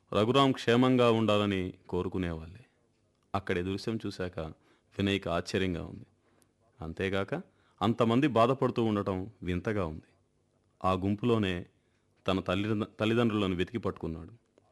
రఘురాం క్షేమంగా ఉండాలని కోరుకునేవాళ్ళే అక్కడి దృశ్యం చూశాక వినయ్కి ఆశ్చర్యంగా ఉంది అంతేగాక అంతమంది బాధపడుతూ ఉండటం వింతగా ఉంది ఆ గుంపులోనే తన తల్లి తల్లిదండ్రులను వెతికి పట్టుకున్నాడు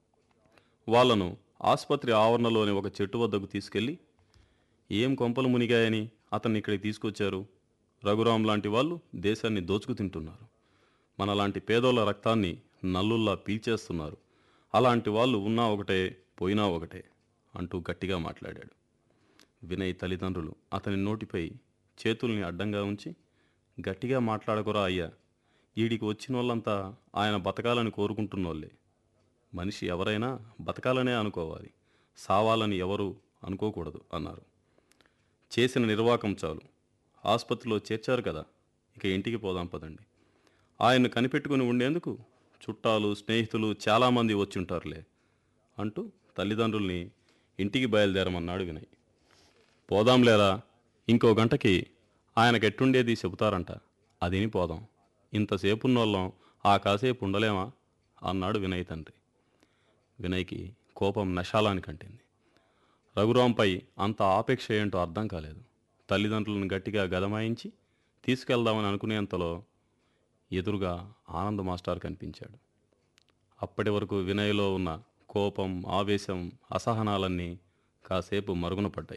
వాళ్ళను ఆసుపత్రి ఆవరణలోని ఒక చెట్టు వద్దకు తీసుకెళ్ళి ఏం కొంపలు మునిగాయని అతన్ని ఇక్కడికి తీసుకొచ్చారు రఘురాం లాంటి వాళ్ళు దేశాన్ని దోచుకు తింటున్నారు మనలాంటి పేదోళ్ళ రక్తాన్ని నల్లుల్లా పీల్చేస్తున్నారు అలాంటి వాళ్ళు ఉన్నా ఒకటే పోయినా ఒకటే అంటూ గట్టిగా మాట్లాడాడు వినయ్ తల్లిదండ్రులు అతని నోటిపై చేతుల్ని అడ్డంగా ఉంచి గట్టిగా మాట్లాడకురా అయ్యా ఈడికి వచ్చిన వాళ్ళంతా ఆయన బతకాలని కోరుకుంటున్నోళ్ళే మనిషి ఎవరైనా బతకాలనే అనుకోవాలి సావాలని ఎవరు అనుకోకూడదు అన్నారు చేసిన నిర్వాకం చాలు ఆసుపత్రిలో చేర్చారు కదా ఇక ఇంటికి పోదాం పదండి ఆయన్ను కనిపెట్టుకుని ఉండేందుకు చుట్టాలు స్నేహితులు చాలామంది వచ్చి ఉంటారులే అంటూ తల్లిదండ్రుల్ని ఇంటికి బయలుదేరమన్నాడు వినయ్ పోదాంలేరా ఇంకో గంటకి ఆయనకెట్టుండేది చెబుతారంట అదిని పోదాం ఇంతసేపు ఉన్నోళ్ళం ఆ కాసేపు ఉండలేమా అన్నాడు వినయ్ తండ్రి వినయ్కి కోపం నశాలానికి అంటింది రఘురాంపై అంత ఆపేక్ష ఏంటో అర్థం కాలేదు తల్లిదండ్రులను గట్టిగా గదమాయించి తీసుకెళ్దామని అనుకునేంతలో ఎదురుగా ఆనంద్ మాస్టర్ కనిపించాడు అప్పటి వరకు వినయ్లో ఉన్న కోపం ఆవేశం అసహనాలన్నీ కాసేపు మరుగున పడ్డాయి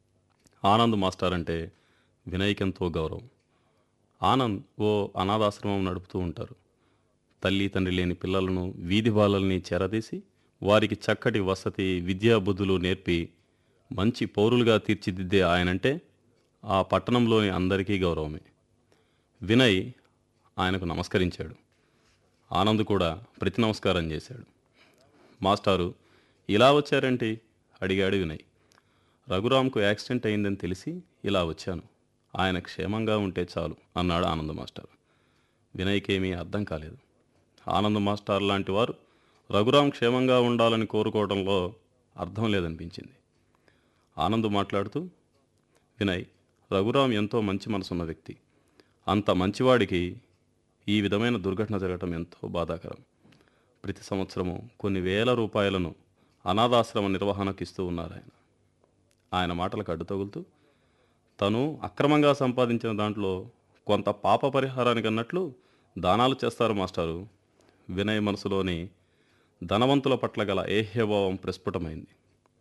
ఆనంద్ మాస్టర్ అంటే వినయ్కెంతో గౌరవం ఆనంద్ ఓ అనాథాశ్రమం నడుపుతూ ఉంటారు తల్లి తండ్రి లేని పిల్లలను వీధి బాలల్ని చెరదీసి వారికి చక్కటి వసతి విద్యా బుద్ధులు నేర్పి మంచి పౌరులుగా తీర్చిదిద్దే ఆయనంటే ఆ పట్టణంలోని అందరికీ గౌరవమే వినయ్ ఆయనకు నమస్కరించాడు ఆనంద్ కూడా ప్రతి నమస్కారం చేశాడు మాస్టారు ఇలా వచ్చారేంటి అడిగాడు వినయ్ రఘురామ్కు యాక్సిడెంట్ అయిందని తెలిసి ఇలా వచ్చాను ఆయన క్షేమంగా ఉంటే చాలు అన్నాడు ఆనంద్ మాస్టర్ వినయ్కేమీ అర్థం కాలేదు ఆనంద్ మాస్టర్ లాంటి వారు రఘురాం క్షేమంగా ఉండాలని కోరుకోవడంలో అర్థం లేదనిపించింది ఆనంద్ మాట్లాడుతూ వినయ్ రఘురాం ఎంతో మంచి మనసున్న వ్యక్తి అంత మంచివాడికి ఈ విధమైన దుర్ఘటన జరగటం ఎంతో బాధాకరం ప్రతి సంవత్సరము కొన్ని వేల రూపాయలను అనాథాశ్రమ నిర్వహణకు ఇస్తూ ఉన్నారు ఆయన ఆయన మాటలకు అడ్డు తగులుతూ తను అక్రమంగా సంపాదించిన దాంట్లో కొంత పాప పరిహారానికి అన్నట్లు దానాలు చేస్తారు మాస్టారు వినయ్ మనసులోని ధనవంతుల పట్ల గల ఏహ్యభావం ప్రస్ఫుటమైంది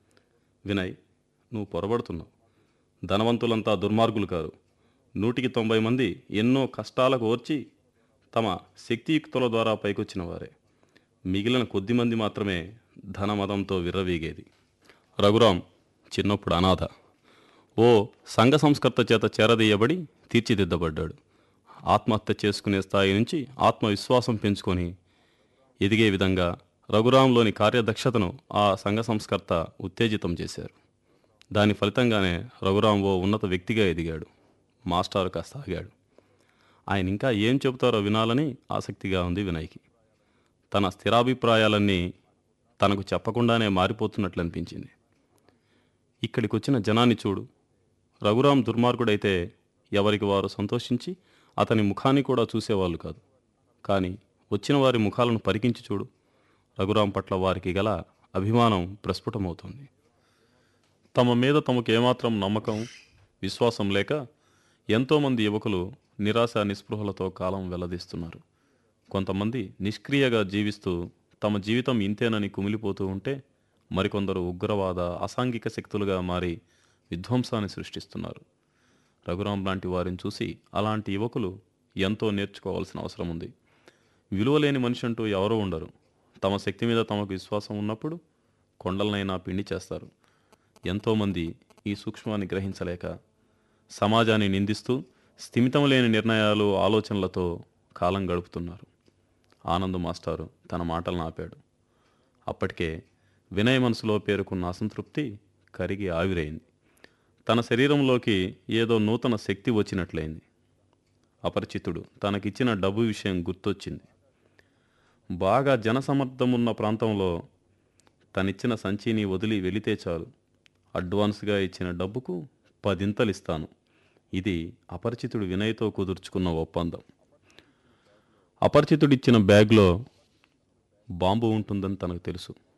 వినయ్ నువ్వు పొరబడుతున్నావు ధనవంతులంతా దుర్మార్గులు కారు నూటికి తొంభై మంది ఎన్నో కష్టాలకు ఓర్చి తమ శక్తియుక్తుల ద్వారా పైకొచ్చిన వారే మిగిలిన కొద్ది మంది మాత్రమే ధనమదంతో విర్రవీగేది రఘురాం చిన్నప్పుడు అనాథ ఓ సంఘ సంస్కర్త చేత చేరదీయబడి తీర్చిదిద్దబడ్డాడు ఆత్మహత్య చేసుకునే స్థాయి నుంచి ఆత్మవిశ్వాసం పెంచుకొని ఎదిగే విధంగా రఘురాంలోని కార్యదక్షతను ఆ సంఘ సంస్కర్త ఉత్తేజితం చేశారు దాని ఫలితంగానే రఘురాం ఓ ఉన్నత వ్యక్తిగా ఎదిగాడు మాస్టర్ కాస్త ఆగాడు ఆయన ఇంకా ఏం చెబుతారో వినాలని ఆసక్తిగా ఉంది వినయ్కి తన స్థిరాభిప్రాయాలన్నీ తనకు చెప్పకుండానే మారిపోతున్నట్లు అనిపించింది ఇక్కడికి వచ్చిన జనాన్ని చూడు రఘురాం దుర్మార్గుడైతే ఎవరికి వారు సంతోషించి అతని ముఖాన్ని కూడా చూసేవాళ్ళు కాదు కానీ వచ్చిన వారి ముఖాలను పరికించి చూడు రఘురాం పట్ల వారికి గల అభిమానం ప్రస్ఫుటమవుతుంది తమ మీద తమకు ఏమాత్రం నమ్మకం విశ్వాసం లేక ఎంతోమంది యువకులు నిరాశ నిస్పృహలతో కాలం వెల్లదీస్తున్నారు కొంతమంది నిష్క్రియగా జీవిస్తూ తమ జీవితం ఇంతేనని కుమిలిపోతూ ఉంటే మరికొందరు ఉగ్రవాద అసాంఘిక శక్తులుగా మారి విధ్వంసాన్ని సృష్టిస్తున్నారు రఘురాం లాంటి వారిని చూసి అలాంటి యువకులు ఎంతో నేర్చుకోవాల్సిన అవసరం ఉంది విలువలేని మనిషి అంటూ ఎవరూ ఉండరు తమ శక్తి మీద తమకు విశ్వాసం ఉన్నప్పుడు కొండలనైనా పిండి చేస్తారు ఎంతోమంది ఈ సూక్ష్మాన్ని గ్రహించలేక సమాజాన్ని నిందిస్తూ స్థిమితం లేని నిర్ణయాలు ఆలోచనలతో కాలం గడుపుతున్నారు ఆనంద్ మాస్టారు తన మాటలను ఆపాడు అప్పటికే వినయ్ మనసులో పేరుకున్న అసంతృప్తి కరిగి ఆవిరైంది తన శరీరంలోకి ఏదో నూతన శక్తి వచ్చినట్లయింది అపరిచితుడు తనకిచ్చిన డబ్బు విషయం గుర్తొచ్చింది బాగా జనసమర్థం ఉన్న ప్రాంతంలో తనిచ్చిన సంచిని వదిలి వెళితే చాలు అడ్వాన్స్గా ఇచ్చిన డబ్బుకు పదింతలు ఇస్తాను ఇది అపరిచితుడు వినయ్తో కుదుర్చుకున్న ఒప్పందం అపరిచితుడిచ్చిన బ్యాగ్లో బాంబు ఉంటుందని తనకు తెలుసు